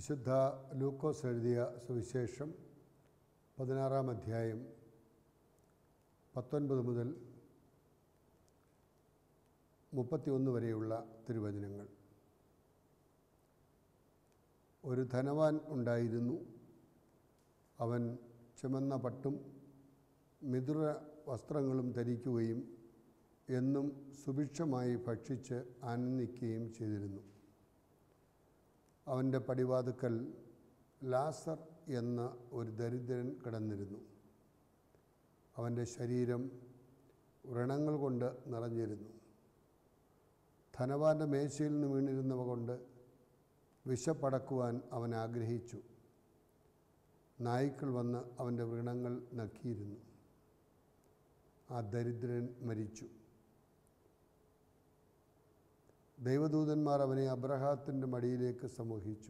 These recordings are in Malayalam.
വിശുദ്ധ ലൂക്കോസ് എഴുതിയ സുവിശേഷം പതിനാറാം അധ്യായം പത്തൊൻപത് മുതൽ മുപ്പത്തിയൊന്ന് വരെയുള്ള തിരുവചനങ്ങൾ ഒരു ധനവാൻ ഉണ്ടായിരുന്നു അവൻ ചുമന്ന പട്ടും മിതുര വസ്ത്രങ്ങളും ധരിക്കുകയും എന്നും സുഭിക്ഷമായി ഭക്ഷിച്ച് ആനന്ദിക്കുകയും ചെയ്തിരുന്നു അവൻ്റെ പടിവാതുക്കൽ ലാസർ എന്ന ഒരു ദരിദ്രൻ കിടന്നിരുന്നു അവൻ്റെ ശരീരം വ്രണങ്ങൾ കൊണ്ട് നിറഞ്ഞിരുന്നു ധനവാന്റെ മേശയിൽ നിന്ന് വീണിരുന്നവ കൊണ്ട് വിശപ്പടക്കുവാൻ അവൻ ആഗ്രഹിച്ചു നായ്ക്കൾ വന്ന് അവൻ്റെ വ്രണങ്ങൾ നക്കിയിരുന്നു ആ ദരിദ്രൻ മരിച്ചു ദൈവദൂതന്മാർ അവനെ അബ്രഹാത്തിൻ്റെ മടിയിലേക്ക് സമൂഹിച്ചു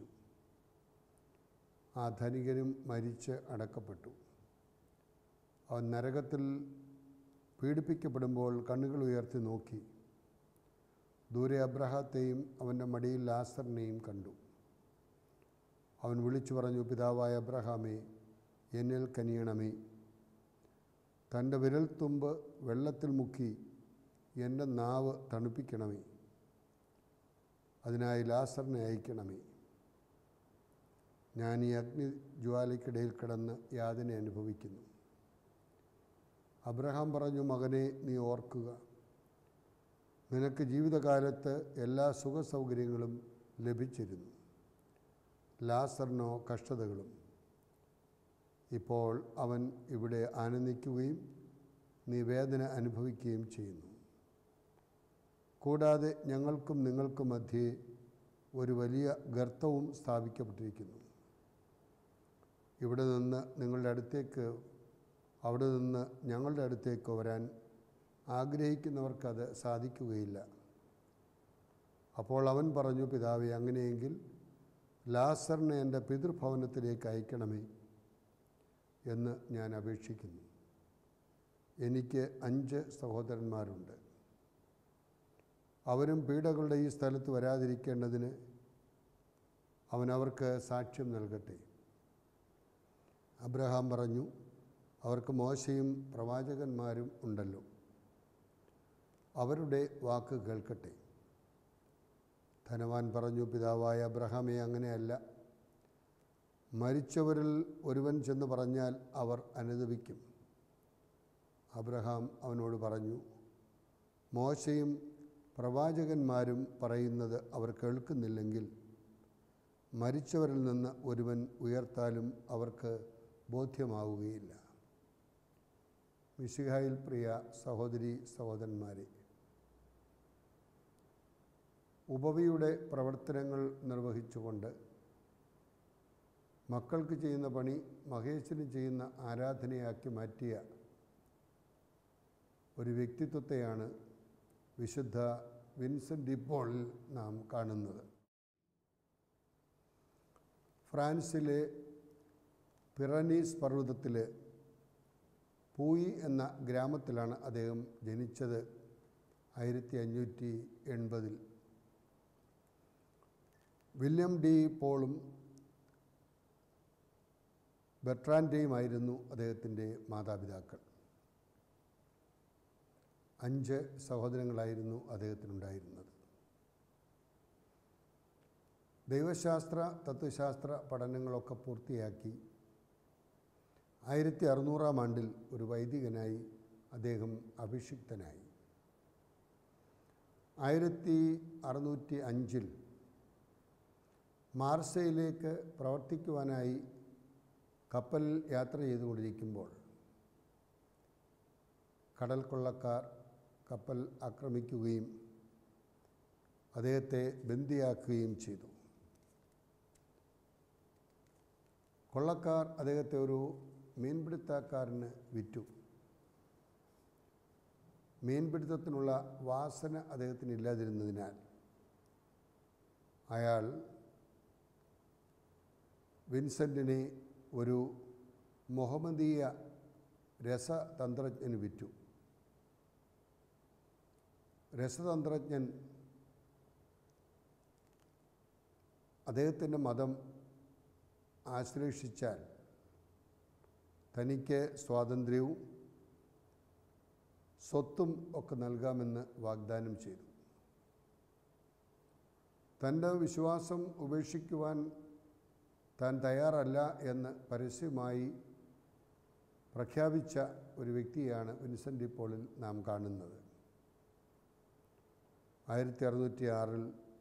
ആ ധനികനും മരിച്ച് അടക്കപ്പെട്ടു അവൻ നരകത്തിൽ പീഡിപ്പിക്കപ്പെടുമ്പോൾ കണ്ണുകൾ ഉയർത്തി നോക്കി ദൂരെ അബ്രഹാത്തെയും അവൻ്റെ മടിയിൽ ലാസറിനെയും കണ്ടു അവൻ വിളിച്ചു പറഞ്ഞു പിതാവായ അബ്രഹാമേ എന്നിൽ കനിയണമേ തൻ്റെ വിരൽത്തുമ്പ് വെള്ളത്തിൽ മുക്കി എൻ്റെ നാവ് തണുപ്പിക്കണമേ അതിനായി ലാസറിനെ അയക്കണമേ ഞാൻ ഈ അഗ്നി ജ്വാലയ്ക്കിടയിൽ കിടന്ന് യാതന അനുഭവിക്കുന്നു അബ്രഹാം പറഞ്ഞു മകനെ നീ ഓർക്കുക നിനക്ക് ജീവിതകാലത്ത് എല്ലാ സുഖസൗകര്യങ്ങളും ലഭിച്ചിരുന്നു ലാസറിനോ കഷ്ടതകളും ഇപ്പോൾ അവൻ ഇവിടെ ആനന്ദിക്കുകയും നീ വേദന അനുഭവിക്കുകയും ചെയ്യുന്നു കൂടാതെ ഞങ്ങൾക്കും നിങ്ങൾക്കും മധ്യേ ഒരു വലിയ ഗർത്തവും സ്ഥാപിക്കപ്പെട്ടിരിക്കുന്നു ഇവിടെ നിന്ന് നിങ്ങളുടെ അടുത്തേക്ക് അവിടെ നിന്ന് ഞങ്ങളുടെ അടുത്തേക്ക് വരാൻ ആഗ്രഹിക്കുന്നവർക്കത് സാധിക്കുകയില്ല അപ്പോൾ അവൻ പറഞ്ഞു പിതാവെ അങ്ങനെയെങ്കിൽ ലാസറിനെ എൻ്റെ പിതൃഭവനത്തിലേക്ക് അയക്കണമേ എന്ന് ഞാൻ അപേക്ഷിക്കുന്നു എനിക്ക് അഞ്ച് സഹോദരന്മാരുണ്ട് അവരും പീഡകളുടെ ഈ സ്ഥലത്ത് വരാതിരിക്കേണ്ടതിന് അവൻ അവർക്ക് സാക്ഷ്യം നൽകട്ടെ അബ്രഹാം പറഞ്ഞു അവർക്ക് മോശയും പ്രവാചകന്മാരും ഉണ്ടല്ലോ അവരുടെ വാക്ക് കേൾക്കട്ടെ ധനവാൻ പറഞ്ഞു പിതാവായ അബ്രഹാമെ അങ്ങനെയല്ല മരിച്ചവരിൽ ഒരുവൻ ചെന്ന് പറഞ്ഞാൽ അവർ അനുദപിക്കും അബ്രഹാം അവനോട് പറഞ്ഞു മോശയും പ്രവാചകന്മാരും പറയുന്നത് അവർ കേൾക്കുന്നില്ലെങ്കിൽ മരിച്ചവരിൽ നിന്ന് ഒരുവൻ ഉയർത്താലും അവർക്ക് ബോധ്യമാവുകയില്ല മിശിഹായിൽ പ്രിയ സഹോദരി സഹോദരന്മാരെ ഉപവിയുടെ പ്രവർത്തനങ്ങൾ നിർവഹിച്ചുകൊണ്ട് മക്കൾക്ക് ചെയ്യുന്ന പണി മഹേശന് ചെയ്യുന്ന ആരാധനയാക്കി മാറ്റിയ ഒരു വ്യക്തിത്വത്തെയാണ് വിശുദ്ധ വിൻസെൻ്റ് ഡിപ്പോളിൽ നാം കാണുന്നത് ഫ്രാൻസിലെ പിറനീസ് പർവ്വതത്തിൽ പൂയി എന്ന ഗ്രാമത്തിലാണ് അദ്ദേഹം ജനിച്ചത് ആയിരത്തി അഞ്ഞൂറ്റി എൺപതിൽ വില്യം ഡി പോളും ബെട്രാൻഡേയുമായിരുന്നു അദ്ദേഹത്തിൻ്റെ മാതാപിതാക്കൾ അഞ്ച് സഹോദരങ്ങളായിരുന്നു അദ്ദേഹത്തിനുണ്ടായിരുന്നത് ദൈവശാസ്ത്ര തത്വശാസ്ത്ര പഠനങ്ങളൊക്കെ പൂർത്തിയാക്കി ആയിരത്തി അറുന്നൂറാം ആണ്ടിൽ ഒരു വൈദികനായി അദ്ദേഹം അഭിഷിക്തനായി ആയിരത്തി അറുന്നൂറ്റി അഞ്ചിൽ മാർസയിലേക്ക് പ്രവർത്തിക്കുവാനായി കപ്പൽ യാത്ര ചെയ്തുകൊണ്ടിരിക്കുമ്പോൾ കടൽ കൊള്ളക്കാർ കപ്പൽ ആക്രമിക്കുകയും അദ്ദേഹത്തെ ബന്ദിയാക്കുകയും ചെയ്തു കൊള്ളക്കാർ അദ്ദേഹത്തെ ഒരു മീൻപിടുത്തക്കാരന് വിറ്റു മീൻപിടുത്തത്തിനുള്ള വാസന അദ്ദേഹത്തിന് ഇല്ലാതിരുന്നതിനാൽ അയാൾ വിൻസെൻറ്റിനെ ഒരു മുഹമ്മദീയ രസതന്ത്രജ്ഞന് വിറ്റു രസതന്ത്രജ്ഞൻ അദ്ദേഹത്തിൻ്റെ മതം ആശ്ലേഷിച്ചാൽ തനിക്ക് സ്വാതന്ത്ര്യവും സ്വത്തും ഒക്കെ നൽകാമെന്ന് വാഗ്ദാനം ചെയ്തു തൻ്റെ വിശ്വാസം ഉപേക്ഷിക്കുവാൻ താൻ തയ്യാറല്ല എന്ന് പരസ്യമായി പ്രഖ്യാപിച്ച ഒരു വ്യക്തിയാണ് വിൻസെൻ്റ് പോളിൽ നാം കാണുന്നത് ആയിരത്തി അറുന്നൂറ്റി ആറിൽ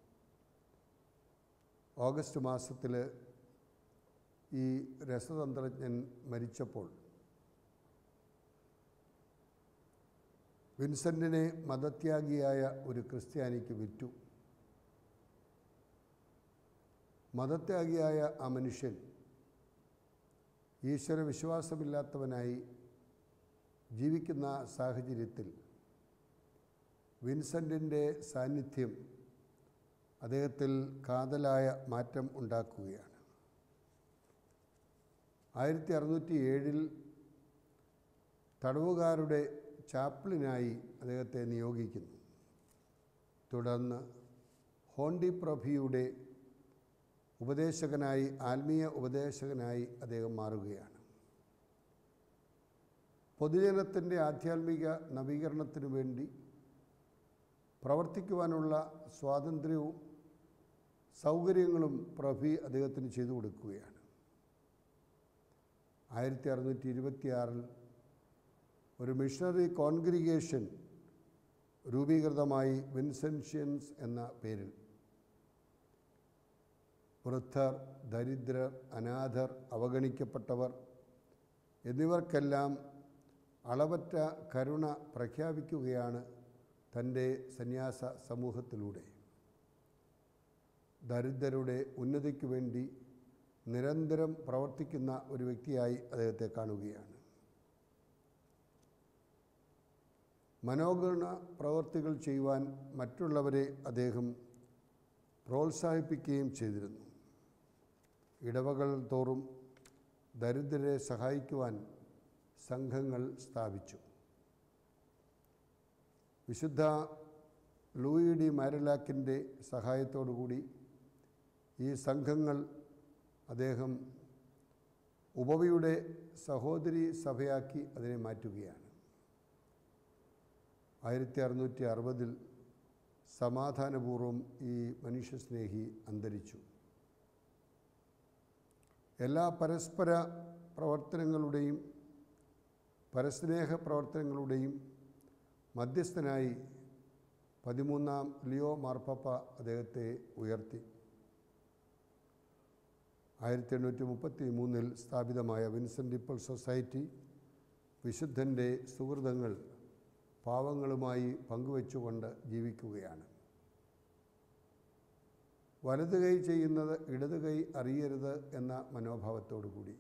ഓഗസ്റ്റ് മാസത്തിൽ ഈ രസതന്ത്രജ്ഞൻ മരിച്ചപ്പോൾ വിൻസെൻറ്റിനെ മതത്യാഗിയായ ഒരു ക്രിസ്ത്യാനിക്ക് വിറ്റു മതത്യാഗിയായ ആ മനുഷ്യൻ ഈശ്വര വിശ്വാസമില്ലാത്തവനായി ജീവിക്കുന്ന സാഹചര്യത്തിൽ വിൻസെൻറ്റിൻ്റെ സാന്നിധ്യം അദ്ദേഹത്തിൽ കാതലായ മാറ്റം ഉണ്ടാക്കുകയാണ് ആയിരത്തി അറുന്നൂറ്റി ഏഴിൽ തടവുകാരുടെ ചാപ്ലിനായി അദ്ദേഹത്തെ നിയോഗിക്കുന്നു തുടർന്ന് ഹോണ്ടി പ്രഭിയുടെ ഉപദേശകനായി ആത്മീയ ഉപദേശകനായി അദ്ദേഹം മാറുകയാണ് പൊതുജനത്തിൻ്റെ ആധ്യാത്മിക നവീകരണത്തിനു വേണ്ടി പ്രവർത്തിക്കുവാനുള്ള സ്വാതന്ത്ര്യവും സൗകര്യങ്ങളും പ്രഭി അദ്ദേഹത്തിന് ചെയ്തു കൊടുക്കുകയാണ് ആയിരത്തി അറുന്നൂറ്റി ഇരുപത്തിയാറിൽ ഒരു മിഷണറി കോൺഗ്രിഗേഷൻ രൂപീകൃതമായി വിൻസെൻഷ്യൻസ് എന്ന പേരിൽ വൃദ്ധർ ദരിദ്രർ അനാഥർ അവഗണിക്കപ്പെട്ടവർ എന്നിവർക്കെല്ലാം അളവറ്റ കരുണ പ്രഖ്യാപിക്കുകയാണ് തൻ്റെ സന്യാസ സമൂഹത്തിലൂടെ ദരിദ്രരുടെ ഉന്നതിക്ക് വേണ്ടി നിരന്തരം പ്രവർത്തിക്കുന്ന ഒരു വ്യക്തിയായി അദ്ദേഹത്തെ കാണുകയാണ് മനോഗണ പ്രവർത്തികൾ ചെയ്യുവാൻ മറ്റുള്ളവരെ അദ്ദേഹം പ്രോത്സാഹിപ്പിക്കുകയും ചെയ്തിരുന്നു ഇടവകൾ തോറും ദരിദ്രരെ സഹായിക്കുവാൻ സംഘങ്ങൾ സ്ഥാപിച്ചു വിശുദ്ധ ലൂയി ഡി മാരലാക്കിൻ്റെ സഹായത്തോടുകൂടി ഈ സംഘങ്ങൾ അദ്ദേഹം ഉപവിയുടെ സഹോദരി സഭയാക്കി അതിനെ മാറ്റുകയാണ് ആയിരത്തി അറുന്നൂറ്റി അറുപതിൽ സമാധാനപൂർവ്വം ഈ മനുഷ്യസ്നേഹി അന്തരിച്ചു എല്ലാ പരസ്പര പ്രവർത്തനങ്ങളുടെയും പരസ്നേഹ പ്രവർത്തനങ്ങളുടെയും മധ്യസ്ഥനായി പതിമൂന്നാം ലിയോ മാർപ്പാപ്പ അദ്ദേഹത്തെ ഉയർത്തി ആയിരത്തി എണ്ണൂറ്റി മുപ്പത്തി മൂന്നിൽ സ്ഥാപിതമായ വിൻസെൻ്റ് ഇപ്പിൾ സൊസൈറ്റി വിശുദ്ധൻ്റെ സുഹൃതങ്ങൾ പാവങ്ങളുമായി പങ്കുവെച്ചുകൊണ്ട് ജീവിക്കുകയാണ് വലത് കൈ ചെയ്യുന്നത് ഇടത് കൈ അറിയരുത് എന്ന മനോഭാവത്തോടു കൂടി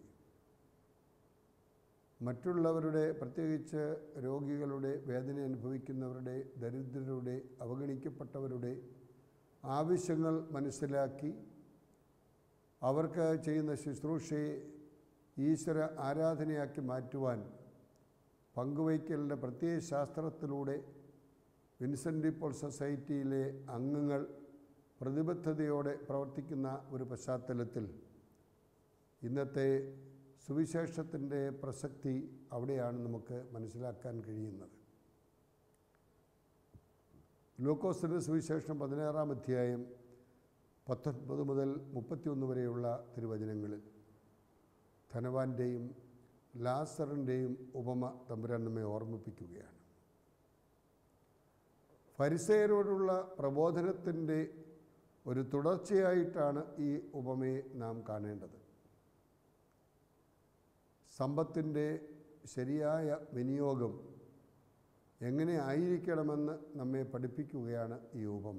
മറ്റുള്ളവരുടെ പ്രത്യേകിച്ച് രോഗികളുടെ വേദന അനുഭവിക്കുന്നവരുടെ ദരിദ്രരുടെ അവഗണിക്കപ്പെട്ടവരുടെ ആവശ്യങ്ങൾ മനസ്സിലാക്കി അവർക്ക് ചെയ്യുന്ന ശുശ്രൂഷയെ ഈശ്വര ആരാധനയാക്കി മാറ്റുവാൻ പങ്കുവയ്ക്കലിൻ്റെ പ്രത്യയ ശാസ്ത്രത്തിലൂടെ വിൻസെൻ്റ് പോൾ സൊസൈറ്റിയിലെ അംഗങ്ങൾ പ്രതിബദ്ധതയോടെ പ്രവർത്തിക്കുന്ന ഒരു പശ്ചാത്തലത്തിൽ ഇന്നത്തെ സുവിശേഷത്തിൻ്റെ പ്രസക്തി അവിടെയാണ് നമുക്ക് മനസ്സിലാക്കാൻ കഴിയുന്നത് ലൂക്കോസിൻ്റെ സുവിശേഷം പതിനാറാം അധ്യായം പത്തൊൻപത് മുതൽ മുപ്പത്തിയൊന്ന് വരെയുള്ള തിരുവചനങ്ങളിൽ ധനവാന്റെയും ലാസറിൻ്റെയും ഉപമ തമ്പുരാൻ നമ്മെ ഓർമ്മിപ്പിക്കുകയാണ് ഫരിസയരോടുള്ള പ്രബോധനത്തിൻ്റെ ഒരു തുടർച്ചയായിട്ടാണ് ഈ ഉപമയെ നാം കാണേണ്ടത് സമ്പത്തിൻ്റെ ശരിയായ വിനിയോഗം എങ്ങനെ ആയിരിക്കണമെന്ന് നമ്മെ പഠിപ്പിക്കുകയാണ് ഈ ഉപമ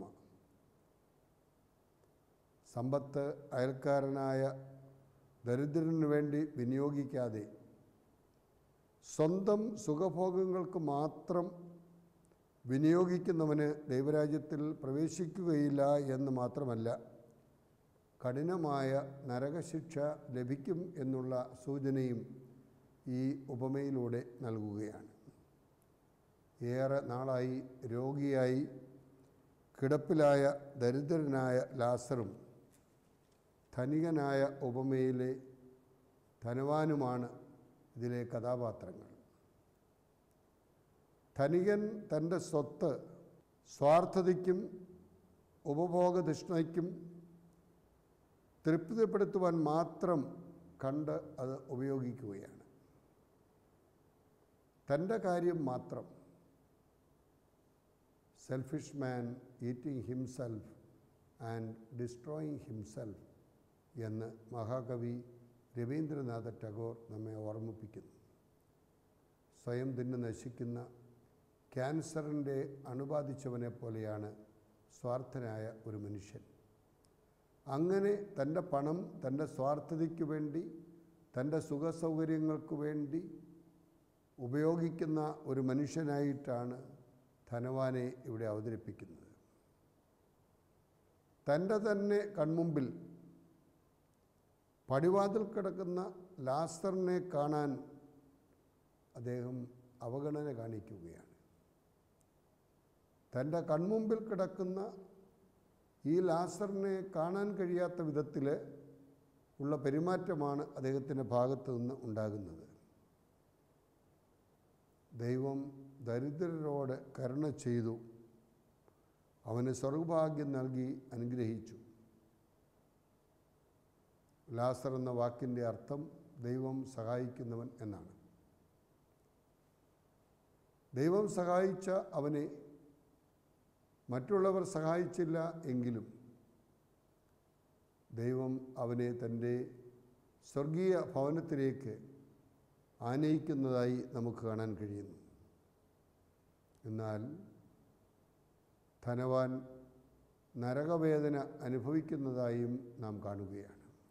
സമ്പത്ത് അയൽക്കാരനായ ദരിദ്രന് വേണ്ടി വിനിയോഗിക്കാതെ സ്വന്തം സുഖഭോഗങ്ങൾക്ക് മാത്രം വിനിയോഗിക്കുന്നവന് ദൈവരാജ്യത്തിൽ പ്രവേശിക്കുകയില്ല എന്ന് മാത്രമല്ല കഠിനമായ നരകശിക്ഷ ലഭിക്കും എന്നുള്ള സൂചനയും ഈ ഉപമയിലൂടെ നൽകുകയാണ് ഏറെ നാളായി രോഗിയായി കിടപ്പിലായ ദരിദ്രനായ ലാസറും ധനികനായ ഉപമയിലെ ധനവാനുമാണ് ഇതിലെ കഥാപാത്രങ്ങൾ ധനികൻ തൻ്റെ സ്വത്ത് സ്വാർത്ഥതയ്ക്കും ഉപഭോഗതൃഷ്ണയ്ക്കും തൃപ്തിപ്പെടുത്തുവാൻ മാത്രം കണ്ട് അത് ഉപയോഗിക്കുകയാണ് തൻ്റെ കാര്യം മാത്രം selfish man eating himself and destroying himself എന്ന് മഹാകവി രവീന്ദ്രനാഥ ടാഗോർ നമ്മെ ഓർമ്മിപ്പിക്കുന്നു സ്വയം തിന്ന് നശിക്കുന്ന ക്യാൻസറിൻ്റെ അണുബാധിച്ചവനെ പോലെയാണ് സ്വാർത്ഥനായ ഒരു മനുഷ്യൻ അങ്ങനെ തൻ്റെ പണം തൻ്റെ സ്വാർത്ഥതയ്ക്ക് വേണ്ടി തൻ്റെ സുഖസൗകര്യങ്ങൾക്ക് വേണ്ടി ഉപയോഗിക്കുന്ന ഒരു മനുഷ്യനായിട്ടാണ് ധനവാനെ ഇവിടെ അവതരിപ്പിക്കുന്നത് തൻ്റെ തന്നെ കൺമുമ്പിൽ പടിവാതിൽ കിടക്കുന്ന ലാസറിനെ കാണാൻ അദ്ദേഹം അവഗണന കാണിക്കുകയാണ് തൻ്റെ കൺമുമ്പിൽ കിടക്കുന്ന ഈ ലാസറിനെ കാണാൻ കഴിയാത്ത വിധത്തിൽ ഉള്ള പെരുമാറ്റമാണ് അദ്ദേഹത്തിൻ്റെ ഭാഗത്തു നിന്ന് ഉണ്ടാകുന്നത് ദൈവം ദരിദ്രരോട് കരുണ ചെയ്തു അവന് സ്വർഗഭാഗ്യം നൽകി അനുഗ്രഹിച്ചു ലാസർ എന്ന വാക്കിൻ്റെ അർത്ഥം ദൈവം സഹായിക്കുന്നവൻ എന്നാണ് ദൈവം സഹായിച്ച അവനെ മറ്റുള്ളവർ സഹായിച്ചില്ല എങ്കിലും ദൈവം അവനെ തൻ്റെ സ്വർഗീയ ഭവനത്തിലേക്ക് ആനയിക്കുന്നതായി നമുക്ക് കാണാൻ കഴിയുന്നു എന്നാൽ ധനവാൻ നരകവേദന അനുഭവിക്കുന്നതായും നാം കാണുകയാണ്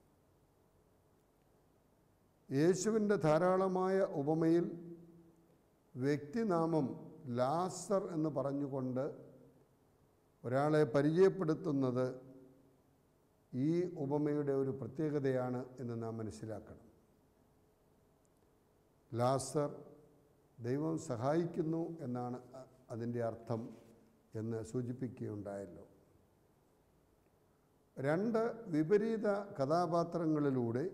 യേശുവിൻ്റെ ധാരാളമായ ഉപമയിൽ വ്യക്തിനാമം ലാസർ എന്ന് പറഞ്ഞുകൊണ്ട് ഒരാളെ പരിചയപ്പെടുത്തുന്നത് ഈ ഉപമയുടെ ഒരു പ്രത്യേകതയാണ് എന്ന് നാം മനസ്സിലാക്കണം ലാസർ ദൈവം സഹായിക്കുന്നു എന്നാണ് അ- അതിൻ്റെ അർത്ഥം എന്ന് സൂചിപ്പിക്കുകയുണ്ടായല്ലോ രണ്ട് വിപരീത കഥാപാത്രങ്ങളിലൂടെ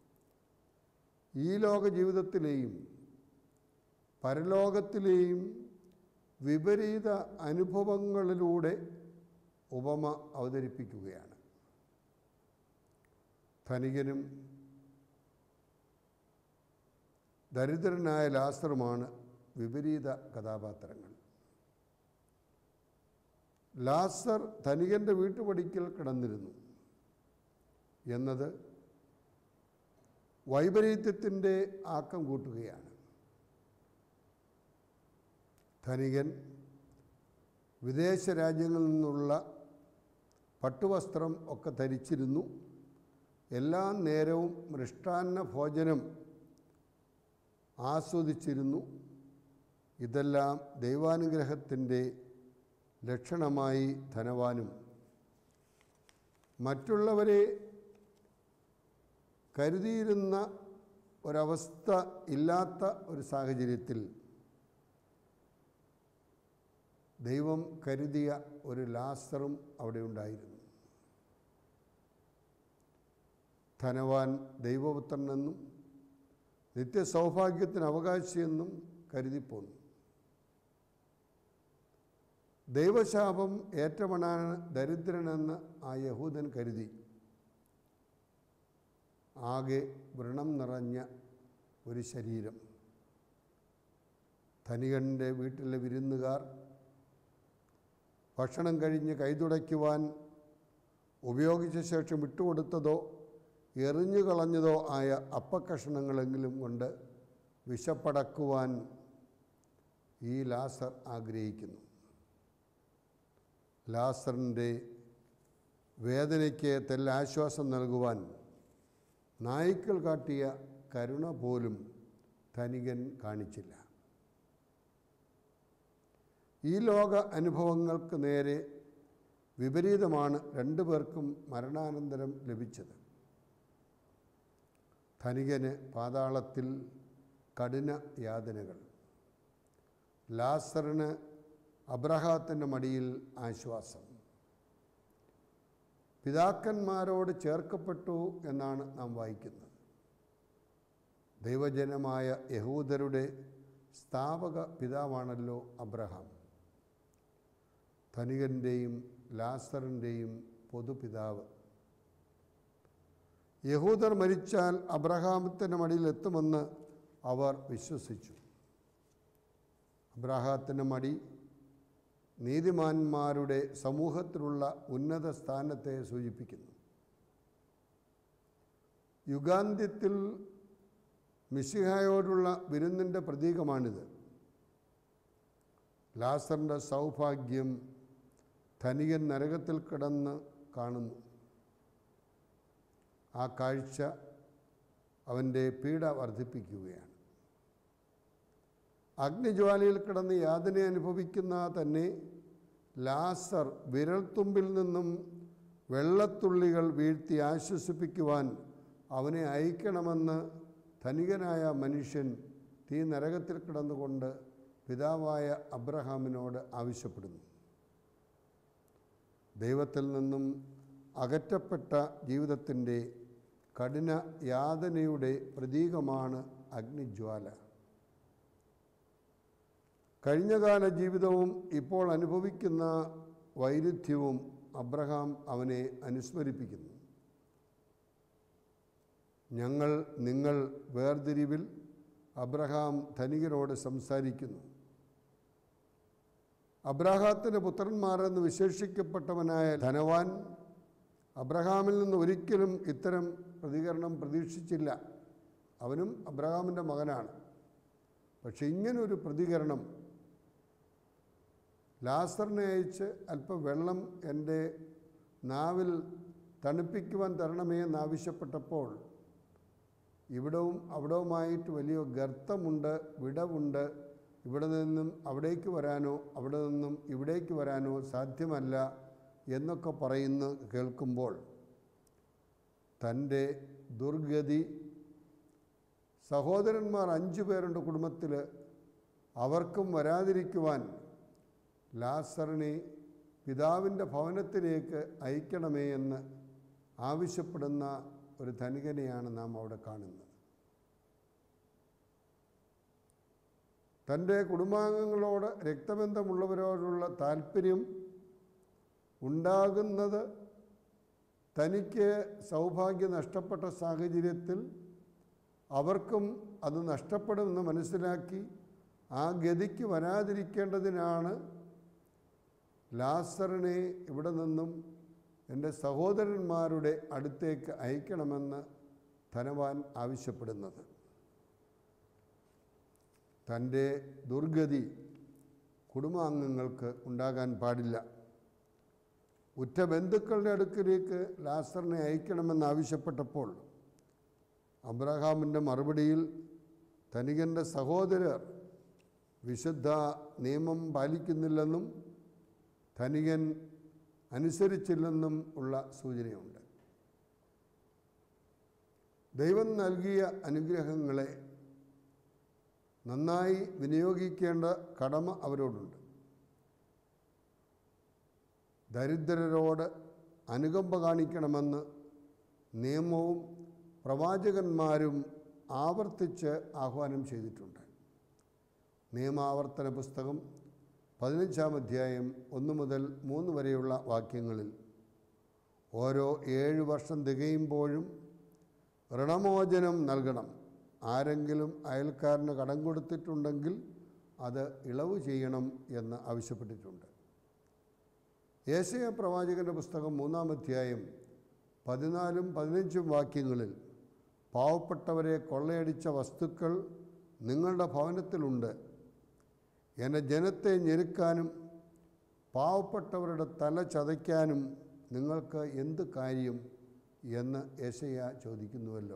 ഈ ലോക ജീവിതത്തിലെയും പരലോകത്തിലെയും വിപരീത അനുഭവങ്ങളിലൂടെ ഉപമ അവതരിപ്പിക്കുകയാണ് ധനികനും ദരിദ്രനായ ലാസറുമാണ് വിപരീത കഥാപാത്രങ്ങൾ ലാസർ ധനികൻ്റെ വീട്ടുപടിക്കൽ കിടന്നിരുന്നു എന്നത് വൈപരീത്യത്തിൻ്റെ ആക്കം കൂട്ടുകയാണ് ധനികൻ വിദേശ രാജ്യങ്ങളിൽ നിന്നുള്ള പട്ടുവസ്ത്രം ഒക്കെ ധരിച്ചിരുന്നു എല്ലാ നേരവും മൃഷ്ടാന്ന ഭോജനം ആസ്വദിച്ചിരുന്നു ഇതെല്ലാം ദൈവാനുഗ്രഹത്തിൻ്റെ ലക്ഷണമായി ധനവാനും മറ്റുള്ളവരെ കരുതിയിരുന്ന ഒരവസ്ഥ ഇല്ലാത്ത ഒരു സാഹചര്യത്തിൽ ദൈവം കരുതിയ ഒരു ലാസറും അവിടെ ഉണ്ടായിരുന്നു ധനവാൻ ദൈവപുത്രനെന്നും നിത്യസൗഭാഗ്യത്തിന് അവകാശിയെന്നും കരുതിപ്പോന്നു ദൈവശാപം ഏറ്റവനാണ് ദരിദ്രനെന്ന് ആ യഹൂദൻ കരുതി ആകെ വ്രണം നിറഞ്ഞ ഒരു ശരീരം ധനികൻ്റെ വീട്ടിലെ വിരുന്നുകാർ ഭക്ഷണം കഴിഞ്ഞ് കൈതുടയ്ക്കുവാൻ ഉപയോഗിച്ച ശേഷം വിട്ടുകൊടുത്തതോ എറിഞ്ഞു കളഞ്ഞതോ ആയ അപ്പക്കഷണങ്ങളെങ്കിലും കൊണ്ട് വിശപ്പടക്കുവാൻ ഈ ലാസർ ആഗ്രഹിക്കുന്നു ലാസറിൻ്റെ വേദനയ്ക്ക് തെല്ലാശ്വാസം നൽകുവാൻ നായ്ക്കൾ കാട്ടിയ കരുണ പോലും ധനികൻ കാണിച്ചില്ല ഈ ലോക അനുഭവങ്ങൾക്ക് നേരെ വിപരീതമാണ് രണ്ടു പേർക്കും മരണാനന്തരം ലഭിച്ചത് ധനികന് പാതാളത്തിൽ കഠിന യാതനകൾ ലാസറിന് അബ്രഹാത്തിൻ്റെ മടിയിൽ ആശ്വാസം പിതാക്കന്മാരോട് ചേർക്കപ്പെട്ടു എന്നാണ് നാം വായിക്കുന്നത് ദൈവജനമായ യഹൂദരുടെ സ്ഥാപക പിതാവാണല്ലോ അബ്രഹാം ധനികൻ്റെയും ലാസറിൻ്റെയും പൊതുപിതാവ് യഹൂദർ മരിച്ചാൽ അബ്രഹാമത്തിൻ്റെ മടിയിൽ എത്തുമെന്ന് അവർ വിശ്വസിച്ചു അബ്രഹാത്തിൻ്റെ മടി നീതിമാന്മാരുടെ സമൂഹത്തിലുള്ള ഉന്നത സ്ഥാനത്തെ സൂചിപ്പിക്കുന്നു യുഗാന്ത്യത്തിൽ മിശിഹായോടുള്ള വിരുന്നിൻ്റെ പ്രതീകമാണിത് ലാസറിൻ്റെ സൗഭാഗ്യം ധനികൻ നരകത്തിൽ കിടന്ന് കാണുന്നു ആ കാഴ്ച അവൻ്റെ പീഡ വർദ്ധിപ്പിക്കുകയാണ് അഗ്നിജ്വാലയിൽ കിടന്ന് യാതന അനുഭവിക്കുന്ന തന്നെ ലാസർ വിരൽത്തുമ്പിൽ നിന്നും വെള്ളത്തുള്ളികൾ വീഴ്ത്തി ആശ്വസിപ്പിക്കുവാൻ അവനെ അയക്കണമെന്ന് ധനികനായ മനുഷ്യൻ തീ നരകത്തിൽ കിടന്നുകൊണ്ട് പിതാവായ അബ്രഹാമിനോട് ആവശ്യപ്പെടുന്നു ദൈവത്തിൽ നിന്നും അകറ്റപ്പെട്ട ജീവിതത്തിൻ്റെ കഠിന യാതനയുടെ പ്രതീകമാണ് അഗ്നിജ്വാല കഴിഞ്ഞകാല ജീവിതവും ഇപ്പോൾ അനുഭവിക്കുന്ന വൈരുദ്ധ്യവും അബ്രഹാം അവനെ അനുസ്മരിപ്പിക്കുന്നു ഞങ്ങൾ നിങ്ങൾ വേർതിരിവിൽ അബ്രഹാം ധനികനോട് സംസാരിക്കുന്നു അബ്രഹാത്തിൻ്റെ പുത്രന്മാരെന്ന് വിശേഷിക്കപ്പെട്ടവനായ ധനവാൻ അബ്രഹാമിൽ നിന്ന് ഒരിക്കലും ഇത്തരം പ്രതികരണം പ്രതീക്ഷിച്ചില്ല അവനും അബ്രഹാമിൻ്റെ മകനാണ് പക്ഷെ ഇങ്ങനൊരു പ്രതികരണം ലാസറിനെ അയച്ച് അല്പം വെള്ളം എൻ്റെ നാവിൽ തണുപ്പിക്കുവാൻ തരണമേ എന്നാവശ്യപ്പെട്ടപ്പോൾ ഇവിടവും അവിടവുമായിട്ട് വലിയ ഗർത്തമുണ്ട് വിടവുണ്ട് ഇവിടെ നിന്നും അവിടേക്ക് വരാനോ അവിടെ നിന്നും ഇവിടേക്ക് വരാനോ സാധ്യമല്ല എന്നൊക്കെ പറയുന്ന കേൾക്കുമ്പോൾ തൻ്റെ ദുർഗതി സഹോദരന്മാർ അഞ്ചു പേരുണ്ട് കുടുംബത്തിൽ അവർക്കും വരാതിരിക്കുവാൻ ലാസറിനെ പിതാവിൻ്റെ ഭവനത്തിലേക്ക് അയക്കണമേ എന്ന് ആവശ്യപ്പെടുന്ന ഒരു ധനികനെയാണ് നാം അവിടെ കാണുന്നത് തൻ്റെ കുടുംബാംഗങ്ങളോട് രക്തബന്ധമുള്ളവരോടുള്ള താല്പര്യം ഉണ്ടാകുന്നത് തനിക്ക് സൗഭാഗ്യം നഷ്ടപ്പെട്ട സാഹചര്യത്തിൽ അവർക്കും അത് നഷ്ടപ്പെടുമെന്ന് മനസ്സിലാക്കി ആ ഗതിക്ക് വരാതിരിക്കേണ്ടതിനാണ് ലാസറിനെ ഇവിടെ നിന്നും എൻ്റെ സഹോദരന്മാരുടെ അടുത്തേക്ക് അയക്കണമെന്ന് ധനവാൻ ആവശ്യപ്പെടുന്നത് തൻ്റെ ദുർഗതി കുടുംബാംഗങ്ങൾക്ക് ഉണ്ടാകാൻ പാടില്ല ഉറ്റ ബന്ധുക്കളുടെ അടുക്കിലേക്ക് ലാസറിനെ അയക്കണമെന്ന് ആവശ്യപ്പെട്ടപ്പോൾ അബ്രഹാമിൻ്റെ മറുപടിയിൽ ധനികൻ്റെ സഹോദരർ വിശുദ്ധ നിയമം പാലിക്കുന്നില്ലെന്നും ധനികൻ അനുസരിച്ചില്ലെന്നും ഉള്ള സൂചനയുണ്ട് ദൈവം നൽകിയ അനുഗ്രഹങ്ങളെ നന്നായി വിനിയോഗിക്കേണ്ട കടമ അവരോടുണ്ട് ദരിദ്രരോട് അനുകമ്പ കാണിക്കണമെന്ന് നിയമവും പ്രവാചകന്മാരും ആവർത്തിച്ച് ആഹ്വാനം ചെയ്തിട്ടുണ്ട് നിയമാവർത്തന പുസ്തകം പതിനഞ്ചാം അധ്യായം ഒന്ന് മുതൽ മൂന്ന് വരെയുള്ള വാക്യങ്ങളിൽ ഓരോ ഏഴ് വർഷം തികയുമ്പോഴും ഋണമോചനം നൽകണം ആരെങ്കിലും അയൽക്കാരന് കടം കൊടുത്തിട്ടുണ്ടെങ്കിൽ അത് ഇളവ് ചെയ്യണം എന്ന് ആവശ്യപ്പെട്ടിട്ടുണ്ട് ഏശയ പ്രവാചകൻ്റെ പുസ്തകം മൂന്നാം അധ്യായം പതിനാലും പതിനഞ്ചും വാക്യങ്ങളിൽ പാവപ്പെട്ടവരെ കൊള്ളയടിച്ച വസ്തുക്കൾ നിങ്ങളുടെ ഭവനത്തിലുണ്ട് എൻ്റെ ജനത്തെ ഞെരുക്കാനും പാവപ്പെട്ടവരുടെ തല ചതയ്ക്കാനും നിങ്ങൾക്ക് എന്ത് കാര്യം എന്ന് യേശയ്യ ചോദിക്കുന്നുവല്ലോ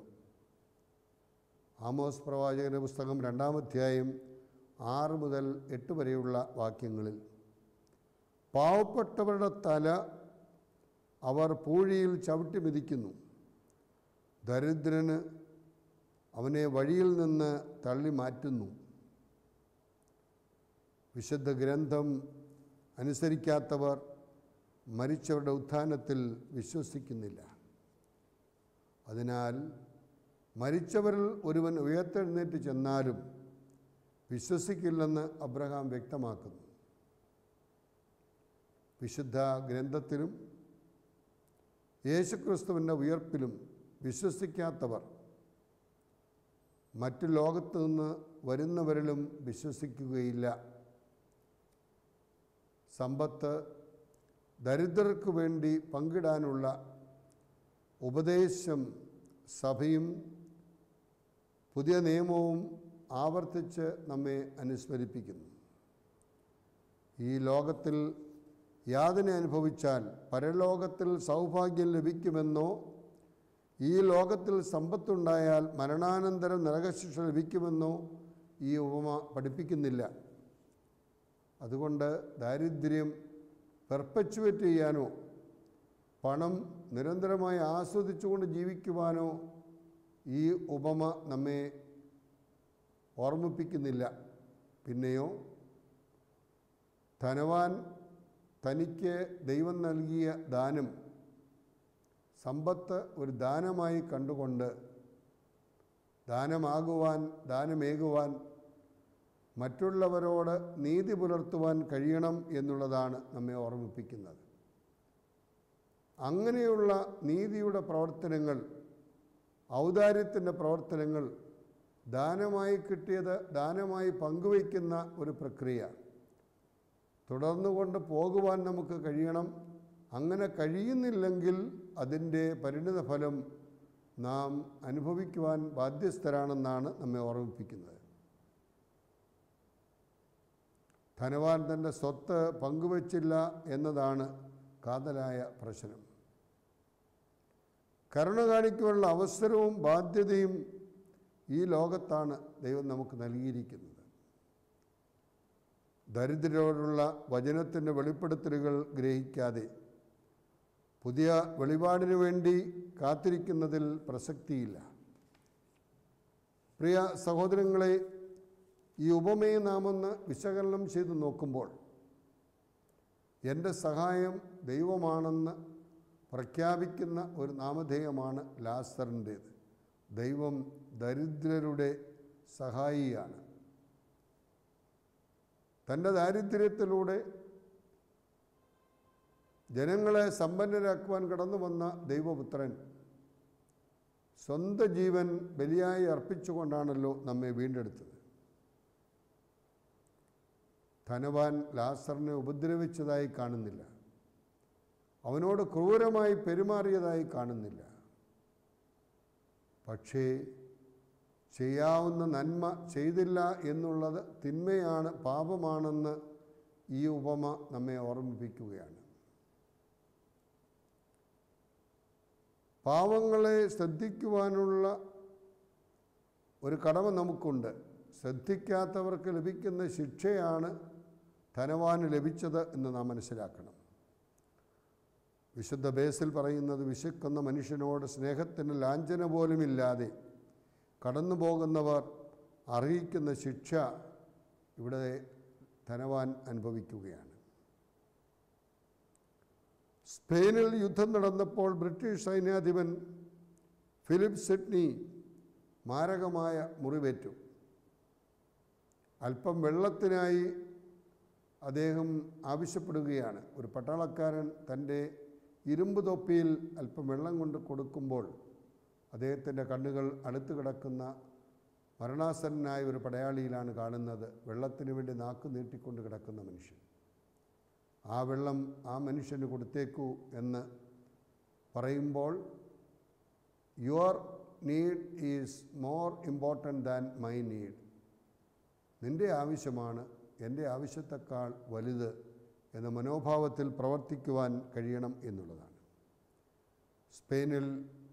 ആമോസ് പ്രവാചകൻ്റെ പുസ്തകം രണ്ടാമധ്യായം ആറ് മുതൽ എട്ട് വരെയുള്ള വാക്യങ്ങളിൽ പാവപ്പെട്ടവരുടെ തല അവർ പൂഴിയിൽ ചവിട്ടി മെതിക്കുന്നു ദരിദ്രന് അവനെ വഴിയിൽ നിന്ന് തള്ളി മാറ്റുന്നു വിശുദ്ധ ഗ്രന്ഥം അനുസരിക്കാത്തവർ മരിച്ചവരുടെ ഉത്ഥാനത്തിൽ വിശ്വസിക്കുന്നില്ല അതിനാൽ മരിച്ചവരിൽ ഒരുവൻ ഉയർത്തെഴുന്നേറ്റ് ചെന്നാലും വിശ്വസിക്കില്ലെന്ന് അബ്രഹാം വ്യക്തമാക്കുന്നു വിശുദ്ധ ഗ്രന്ഥത്തിലും യേശുക്രിസ്തുവിൻ്റെ ഉയർപ്പിലും വിശ്വസിക്കാത്തവർ മറ്റു ലോകത്തു നിന്ന് വരുന്നവരിലും വിശ്വസിക്കുകയില്ല സമ്പത്ത് ദരിദ്രർക്ക് വേണ്ടി പങ്കിടാനുള്ള ഉപദേശം സഭയും പുതിയ നിയമവും ആവർത്തിച്ച് നമ്മെ അനുസ്മരിപ്പിക്കുന്നു ഈ ലോകത്തിൽ യാതന അനുഭവിച്ചാൽ പരലോകത്തിൽ സൗഭാഗ്യം ലഭിക്കുമെന്നോ ഈ ലോകത്തിൽ സമ്പത്തുണ്ടായാൽ മരണാനന്തരം നരകശിക്ഷ ലഭിക്കുമെന്നോ ഈ ഉപമ പഠിപ്പിക്കുന്നില്ല അതുകൊണ്ട് ദാരിദ്ര്യം പെർപ്പച്വേറ്റ് ചെയ്യാനോ പണം നിരന്തരമായി ആസ്വദിച്ചുകൊണ്ട് ജീവിക്കുവാനോ ഈ ഉപമ നമ്മെ ഓർമ്മിപ്പിക്കുന്നില്ല പിന്നെയോ ധനവാൻ തനിക്ക് ദൈവം നൽകിയ ദാനം സമ്പത്ത് ഒരു ദാനമായി കണ്ടുകൊണ്ട് ദാനമാകുവാൻ ദാനമേകുവാൻ മറ്റുള്ളവരോട് നീതി പുലർത്തുവാൻ കഴിയണം എന്നുള്ളതാണ് നമ്മെ ഓർമ്മിപ്പിക്കുന്നത് അങ്ങനെയുള്ള നീതിയുടെ പ്രവർത്തനങ്ങൾ ഔദാര്യത്തിൻ്റെ പ്രവർത്തനങ്ങൾ ദാനമായി കിട്ടിയത് ദാനമായി പങ്കുവയ്ക്കുന്ന ഒരു പ്രക്രിയ തുടർന്നുകൊണ്ട് പോകുവാൻ നമുക്ക് കഴിയണം അങ്ങനെ കഴിയുന്നില്ലെങ്കിൽ അതിൻ്റെ പരിണിതഫലം നാം അനുഭവിക്കുവാൻ ബാധ്യസ്ഥരാണെന്നാണ് നമ്മെ ഓർമ്മിപ്പിക്കുന്നത് ധനവാൻ തൻ്റെ സ്വത്ത് പങ്കുവച്ചില്ല എന്നതാണ് കാതലായ പ്രശ്നം കരുണ കാണിക്കുവാനുള്ള അവസരവും ബാധ്യതയും ഈ ലോകത്താണ് ദൈവം നമുക്ക് നൽകിയിരിക്കുന്നത് ദരിദ്രരോടുള്ള വചനത്തിൻ്റെ വെളിപ്പെടുത്തലുകൾ ഗ്രഹിക്കാതെ പുതിയ വെളിപാടിനു വേണ്ടി കാത്തിരിക്കുന്നതിൽ പ്രസക്തിയില്ല പ്രിയ സഹോദരങ്ങളെ ഈ ഉപമയെ നാം ഒന്ന് വിശകലനം ചെയ്ത് നോക്കുമ്പോൾ എൻ്റെ സഹായം ദൈവമാണെന്ന് പ്രഖ്യാപിക്കുന്ന ഒരു നാമധേയമാണ് ലാസറിൻ്റേത് ദൈവം ദരിദ്രരുടെ സഹായിയാണ് തൻ്റെ ദാരിദ്ര്യത്തിലൂടെ ജനങ്ങളെ സമ്പന്നരാക്കുവാൻ കടന്നു വന്ന ദൈവപുത്രൻ സ്വന്തം ജീവൻ ബലിയായി അർപ്പിച്ചുകൊണ്ടാണല്ലോ നമ്മെ വീണ്ടെടുത്തത് ധനവാൻ ലാസറിനെ ഉപദ്രവിച്ചതായി കാണുന്നില്ല അവനോട് ക്രൂരമായി പെരുമാറിയതായി കാണുന്നില്ല പക്ഷേ ചെയ്യാവുന്ന നന്മ ചെയ്തില്ല എന്നുള്ളത് തിന്മയാണ് പാപമാണെന്ന് ഈ ഉപമ നമ്മെ ഓർമ്മിപ്പിക്കുകയാണ് പാവങ്ങളെ ശ്രദ്ധിക്കുവാനുള്ള ഒരു കടമ നമുക്കുണ്ട് ശ്രദ്ധിക്കാത്തവർക്ക് ലഭിക്കുന്ന ശിക്ഷയാണ് ധനവാന് ലഭിച്ചത് എന്ന് നാം മനസ്സിലാക്കണം വിശുദ്ധ ബേസിൽ പറയുന്നത് വിശക്കുന്ന മനുഷ്യനോട് സ്നേഹത്തിന് ലാഞ്ചന പോലുമില്ലാതെ കടന്നു പോകുന്നവർ അർഹിക്കുന്ന ശിക്ഷ ഇവിടെ ധനവാൻ അനുഭവിക്കുകയാണ് സ്പെയിനിൽ യുദ്ധം നടന്നപ്പോൾ ബ്രിട്ടീഷ് സൈന്യാധിപൻ ഫിലിപ്പ് സിഡ്നി മാരകമായ മുറിവേറ്റു അല്പം വെള്ളത്തിനായി അദ്ദേഹം ആവശ്യപ്പെടുകയാണ് ഒരു പട്ടാളക്കാരൻ തൻ്റെ ഇരുമ്പ് തൊപ്പിയിൽ അല്പം വെള്ളം കൊണ്ട് കൊടുക്കുമ്പോൾ അദ്ദേഹത്തിൻ്റെ കണ്ണുകൾ അടുത്ത് കിടക്കുന്ന മരണാസന്നനായ ഒരു പടയാളിയിലാണ് കാണുന്നത് വെള്ളത്തിന് വേണ്ടി നാക്ക് നീട്ടിക്കൊണ്ട് കിടക്കുന്ന മനുഷ്യൻ ആ വെള്ളം ആ മനുഷ്യന് കൊടുത്തേക്കൂ എന്ന് പറയുമ്പോൾ your need is more important than my need നിൻ്റെ ആവശ്യമാണ് എൻ്റെ ആവശ്യത്തെക്കാൾ വലുത് എന്ന മനോഭാവത്തിൽ പ്രവർത്തിക്കുവാൻ കഴിയണം എന്നുള്ളതാണ് സ്പെയിനിൽ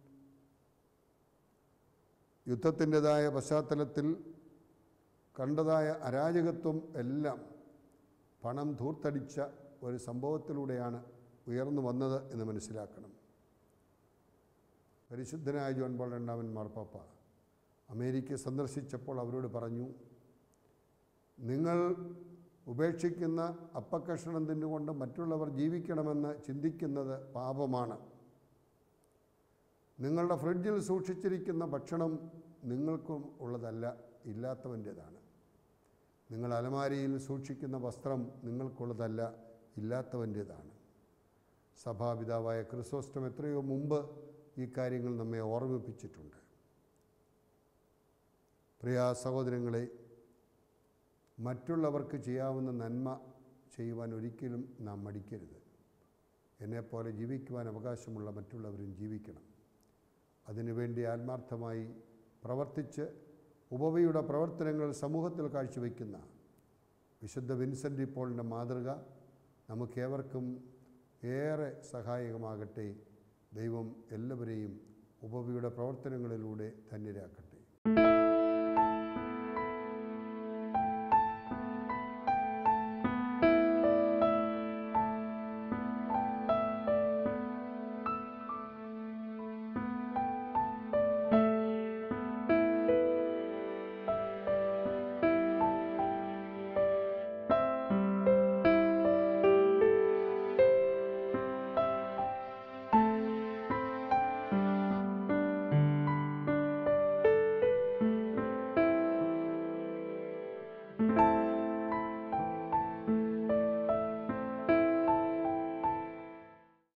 യുദ്ധത്തിൻ്റെതായ പശ്ചാത്തലത്തിൽ കണ്ടതായ അരാജകത്വം എല്ലാം പണം ധൂർത്തടിച്ച ഒരു സംഭവത്തിലൂടെയാണ് ഉയർന്നു വന്നത് എന്ന് മനസ്സിലാക്കണം പരിശുദ്ധനായ ജോൺ പോൾ രണ്ടാമൻ മാർപ്പാപ്പ അമേരിക്ക സന്ദർശിച്ചപ്പോൾ അവരോട് പറഞ്ഞു നിങ്ങൾ ഉപേക്ഷിക്കുന്ന അപ്പക്കഷണം തിന്നുകൊണ്ട് മറ്റുള്ളവർ ജീവിക്കണമെന്ന് ചിന്തിക്കുന്നത് പാപമാണ് നിങ്ങളുടെ ഫ്രിഡ്ജിൽ സൂക്ഷിച്ചിരിക്കുന്ന ഭക്ഷണം നിങ്ങൾക്കും ഉള്ളതല്ല ഇല്ലാത്തവൻ്റേതാണ് നിങ്ങൾ അലമാരിയിൽ സൂക്ഷിക്കുന്ന വസ്ത്രം നിങ്ങൾക്കുള്ളതല്ല ഇല്ലാത്തവൻ്റേതാണ് സഭാപിതാവായ ക്രിസോസ്റ്റം എത്രയോ മുമ്പ് ഈ കാര്യങ്ങൾ നമ്മെ ഓർമ്മിപ്പിച്ചിട്ടുണ്ട് പ്രിയ സഹോദരങ്ങളെ മറ്റുള്ളവർക്ക് ചെയ്യാവുന്ന നന്മ ചെയ്യുവാൻ ഒരിക്കലും നാം മടിക്കരുത് എന്നെപ്പോലെ ജീവിക്കുവാൻ അവകാശമുള്ള മറ്റുള്ളവരും ജീവിക്കണം അതിനുവേണ്ടി ആത്മാർത്ഥമായി പ്രവർത്തിച്ച് ഉപവിയുടെ പ്രവർത്തനങ്ങൾ സമൂഹത്തിൽ കാഴ്ചവെക്കുന്ന വിശുദ്ധ വിൻസെൻ്റ് പോളിൻ്റെ മാതൃക നമുക്കേവർക്കും ഏറെ സഹായകമാകട്ടെ ദൈവം എല്ലാവരെയും ഉപവിയുടെ പ്രവർത്തനങ്ങളിലൂടെ ധന്യരാക്കട്ടെ